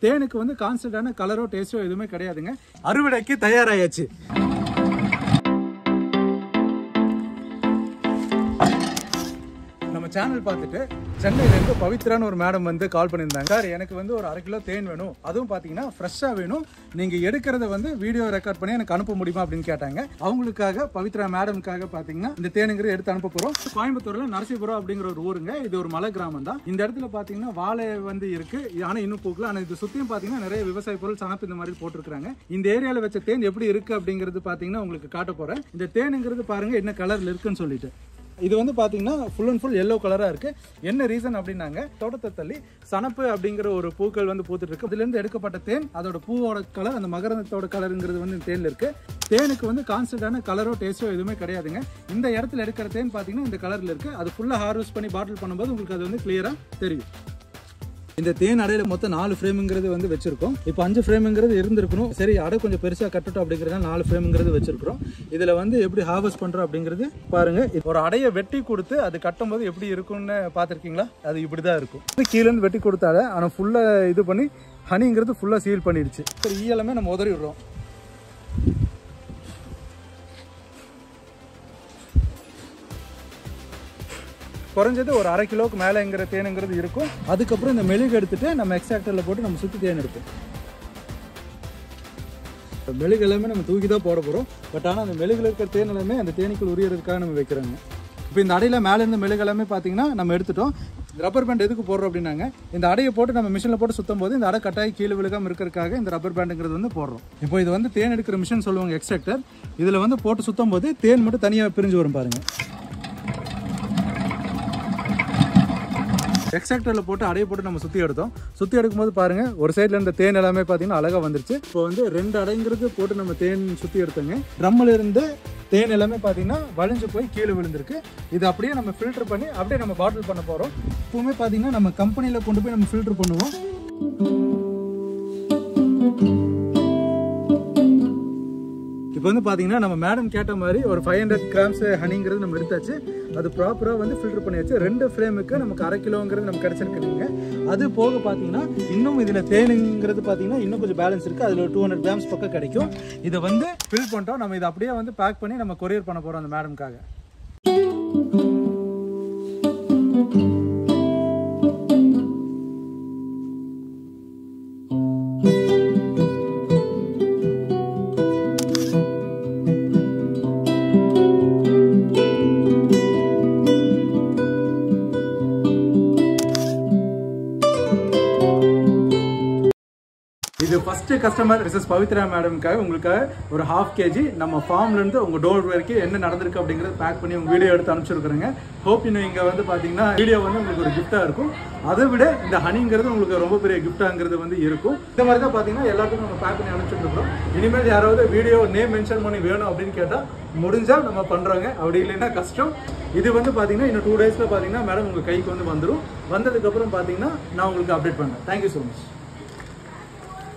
தேனுக்கு வந்து கான்ஸ்டன்டான கலரோ டேஸ்டோ எதுவுமே கிடையாதுங்க அறுவடைக்கு தயாராயாச்சு நம்ம சேனல் பார்த்துட்டு சென்னையில இருந்து பவித்ரான்னு ஒரு மேடம் வந்து கால் பண்ணியிருந்தாங்க சார் எனக்கு வந்து ஒரு அரை கிலோ தேன் வேணும் அதுவும் பார்த்தீங்கன்னா ஃப்ரெஷ்ஷாக வேணும் நீங்க எடுக்கிறத வந்து வீடியோ ரெக்கார்ட் பண்ணி எனக்கு அனுப்ப முடியுமா அப்படின்னு கேட்டாங்க அவங்களுக்காக பவித்ரா மேடம்காக பார்த்தீங்கன்னா இந்த தேனுங்கிறது எடுத்து அனுப்ப போறோம் கோயம்புத்தூர்ல நரசிபுரம் அப்படிங்கிற ஒரு ஊருங்க இது ஒரு மலை கிராமம் தான் இந்த இடத்துல பார்த்தீங்கன்னா வாழை வந்து இருக்கு ஆனா இன்னும் பூக்கல ஆனால் இது சுத்தியும் பார்த்தீங்கன்னா நிறைய விவசாய பொருள் சனப்பு இந்த மாதிரி போட்டிருக்காங்க இந்த ஏரியால வச்ச தேன் எப்படி இருக்கு அப்படிங்கிறது பார்த்தீங்கன்னா உங்களுக்கு காட்ட போறேன் இந்த தேனுங்கிறது பாருங்க என்ன கலர்ல இருக்குன்னு சொல்லிட்டு இது வந்து பார்த்தீங்கன்னா ஃபுல் அண்ட் ஃபுல் எல்லோ கலராக இருக்கு என்ன ரீசன் அப்படின்னாங்க தோட்டத்தை தள்ளி சனப்பு அப்படிங்கிற ஒரு பூக்கள் வந்து பூத்துட்டு இருக்கு இதுலேருந்து எடுக்கப்பட்ட தேன் அதோட பூவோட கலர் அந்த மகரந்தத்தோட கலருங்கிறது வந்து இந்த தேன்ல இருக்கு தேனுக்கு வந்து கான்ஸ்டன்டான கலரோ டேஸ்டோ எதுவுமே கிடையாதுங்க இந்த இடத்துல எடுக்கிற தேன் பார்த்தீங்கன்னா இந்த கலர்ல இருக்கு அது ஃபுல்லாக ஹார்வெஸ்ட் பண்ணி பாட்டில் பண்ணும்போது உங்களுக்கு அது வந்து கிளியரா தெரியும் இந்த தேன் அடையில மொத்தம் நாலு ஃப்ரேமுங்கிறது வந்து வச்சிருக்கோம் இப்போ அஞ்சு ஃப்ரேமுங்கிறது இருந்திருக்கணும் சரி அடை கொஞ்சம் பெருசா கட்டட்டும் அப்படிங்கிறத நாலு ஃப்ரேமுங்கிறது வச்சிருக்கிறோம் இதுல வந்து எப்படி ஹார்வெஸ்ட் பண்றோம் அப்படிங்கிறது பாருங்க இது ஒரு அடையை வெட்டி கொடுத்து அது கட்டும் போது எப்படி இருக்கும்னு பார்த்துருக்கீங்களா அது இப்படிதான் இருக்கும் இது கீழே இருந்து வெட்டி கொடுத்தால ஆனா ஃபுல்லா இது பண்ணி ஹனிங்கிறது ஃபுல்லா சீல் பண்ணிடுச்சு சரி ஈயலமே நம்ம உதறி விடுறோம் குறைஞ்சது ஒரு அரை கிலோவுக்கு மேலேங்கிற தேனுங்கிறது இருக்கும் அதுக்கப்புறம் இந்த மெழுகு எடுத்துட்டு நம்ம எக்ஸாக்டரில் போட்டு நம்ம சுற்றி தேன் எடுப்போம் இந்த மெழுகு எல்லாமே நம்ம தூக்கி தான் போட போகிறோம் பட் ஆனால் அந்த மெழுகுல இருக்கிற தேன் எல்லாமே அந்த தேனீக்கள் உரியறதுக்காக நம்ம வைக்கிறாங்க இப்போ இந்த அடையில் மேலே இருந்த மெழுகு எல்லாமே பார்த்தீங்கன்னா நம்ம எடுத்துட்டோம் ரப்பர் பேண்ட் எதுக்கு போடுறோம் அப்படின்னாங்க இந்த அடையை போட்டு நம்ம மிஷினில் போட்டு சுத்தும் போது இந்த அடை கட்டாயி கீழே விழுகாம இருக்கிறதுக்காக இந்த ரப்பர் பேண்டுங்கிறது வந்து போடுறோம் இப்போ இது வந்து தேன் எடுக்கிற மிஷின் சொல்லுவாங்க எக்ஸ்ட்ராக்டர் இதில் வந்து போட்டு சுத்தும் போது தேன் மட்டும் தனியாக பிரிஞ்சு வரும் பாருங்க எக்ஸாக்டரில் போட்டு அடையை போட்டு நம்ம சுற்றி எடுத்தோம் சுற்றி எடுக்கும்போது பாருங்க ஒரு சைடில் இருந்த தேன் எல்லாமே பார்த்தீங்கன்னா அழகாக வந்துருச்சு இப்போ வந்து ரெண்டு அடைங்கிறது போட்டு நம்ம தேன் சுற்றி எடுத்தோங்க ட்ரம்மில் இருந்து தேன் எல்லாமே பார்த்தீங்கன்னா வழிஞ்சு போய் கீழே விழுந்திருக்கு இது அப்படியே நம்ம ஃபில்டர் பண்ணி அப்படியே நம்ம பாட்டில் பண்ண போகிறோம் இப்போவுமே பார்த்தீங்கன்னா நம்ம கம்பெனியில் கொண்டு போய் நம்ம ஃபில்டர் பண்ணுவோம் இப்போ வந்து பார்த்தீங்கன்னா நம்ம மேடம் கேட்ட மாதிரி ஒரு ஃபைவ் ஹண்ட்ரட் கிராம்ஸ் ஹனிங்கிறது நம்ம எடுத்தாச்சு அது ப்ராப்பராக வந்து ஃபில்டர் பண்ணியாச்சு ரெண்டு ஃப்ரேமுக்கு நமக்கு அரை கிலோங்கிறது நமக்கு கிடச்சிருக்குங்க அது போக பார்த்தீங்கன்னா இன்னும் இதில் தேனுங்கிறது பார்த்தீங்கன்னா இன்னும் கொஞ்சம் பேலன்ஸ் இருக்குது அதில் ஒரு டூ ஹண்ட்ரட் கிராம்ஸ் பக்கம் கிடைக்கும் இதை வந்து ஃபில் பண்ணிட்டோம் நம்ம இதை அப்படியே வந்து பேக் பண்ணி நம்ம கொரியர் பண்ண போகிறோம் அந்த மேடம்காக இது ஃபர்ஸ்ட் கஸ்டமர் மிஸ்ஸஸ் பவித்ரா மேடம்க்காக உங்களுக்காக ஒரு ஹாஃப் கேஜி நம்ம ஃபார்ம்ல இருந்து உங்க டோர் வரைக்கும் என்ன நடந்திருக்கு அப்படிங்கறத பேக் பண்ணி உங்க வீடியோ எடுத்து அனுப்பிச்சிருக்கிறேங்க ஹோப் இன்னும் இங்க வந்து பாத்தீங்கன்னா வீடியோ வந்து உங்களுக்கு ஒரு கிஃப்டா இருக்கும் அதை விட இந்த ஹனிங்கிறது உங்களுக்கு ரொம்ப பெரிய கிஃப்டாங்கிறது வந்து இருக்கும் இந்த மாதிரி தான் பாத்தீங்கன்னா எல்லாத்துக்கும் நம்ம பேக் பண்ணி அனுப்பிச்சிருக்கிறோம் இனிமேல் யாராவது வீடியோ நேம் மென்ஷன் பண்ணி வேணும் அப்படின்னு கேட்டா முடிஞ்சா நம்ம பண்றோங்க அப்படி இல்லைன்னா கஷ்டம் இது வந்து பாத்தீங்கன்னா இன்னும் டூ டேஸ்ல பாத்தீங்கன்னா மேடம் உங்க கைக்கு வந்து வந்துடும் வந்ததுக்கு அப்புறம் பாத்தீங்கன்னா நான் உங்களுக்கு அப்டேட் பண்றேன் தேங்க்யூ ஸோ மச்